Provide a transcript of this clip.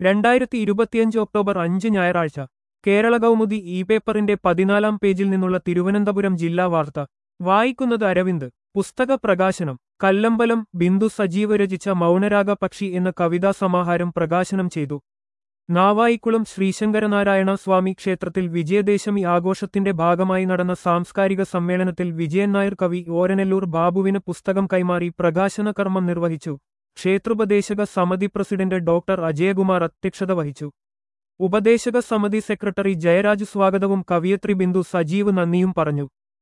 രണ്ടായിരത്തി ഇരുപത്തിയഞ്ച് ഒക്ടോബർ അഞ്ച് ഞായറാഴ്ച കേരള കൗമുദി ഇ പേപ്പറിന്റെ പതിനാലാം പേജിൽ നിന്നുള്ള തിരുവനന്തപുരം ജില്ലാ വാർത്ത വായിക്കുന്നത് അരവിന്ദ് പുസ്തക പ്രകാശനം കല്ലമ്പലം ബിന്ദു സജീവ് രചിച്ച മൗനരാഗ പക്ഷി എന്ന കവിതാ സമാഹാരം പ്രകാശനം ചെയ്തു നാവായിക്കുളം ശ്രീശങ്കരനാരായണ സ്വാമി ക്ഷേത്രത്തിൽ വിജയദശമി ആഘോഷത്തിന്റെ ഭാഗമായി നടന്ന സാംസ്കാരിക സമ്മേളനത്തിൽ വിജയൻ നായർ കവി ഓരനെല്ലൂർ ബാബുവിന് പുസ്തകം കൈമാറി പ്രകാശന കർമ്മം നിർവഹിച്ചു ക്ഷേത്രോപദേശക സമിതി പ്രസിഡന്റ് ഡോക്ടർ അജയകുമാർ അധ്യക്ഷത വഹിച്ചു ഉപദേശക സമിതി സെക്രട്ടറി ജയരാജ് സ്വാഗതവും കവിയത്രി ബിന്ദു സജീവ് നന്ദിയും പറഞ്ഞു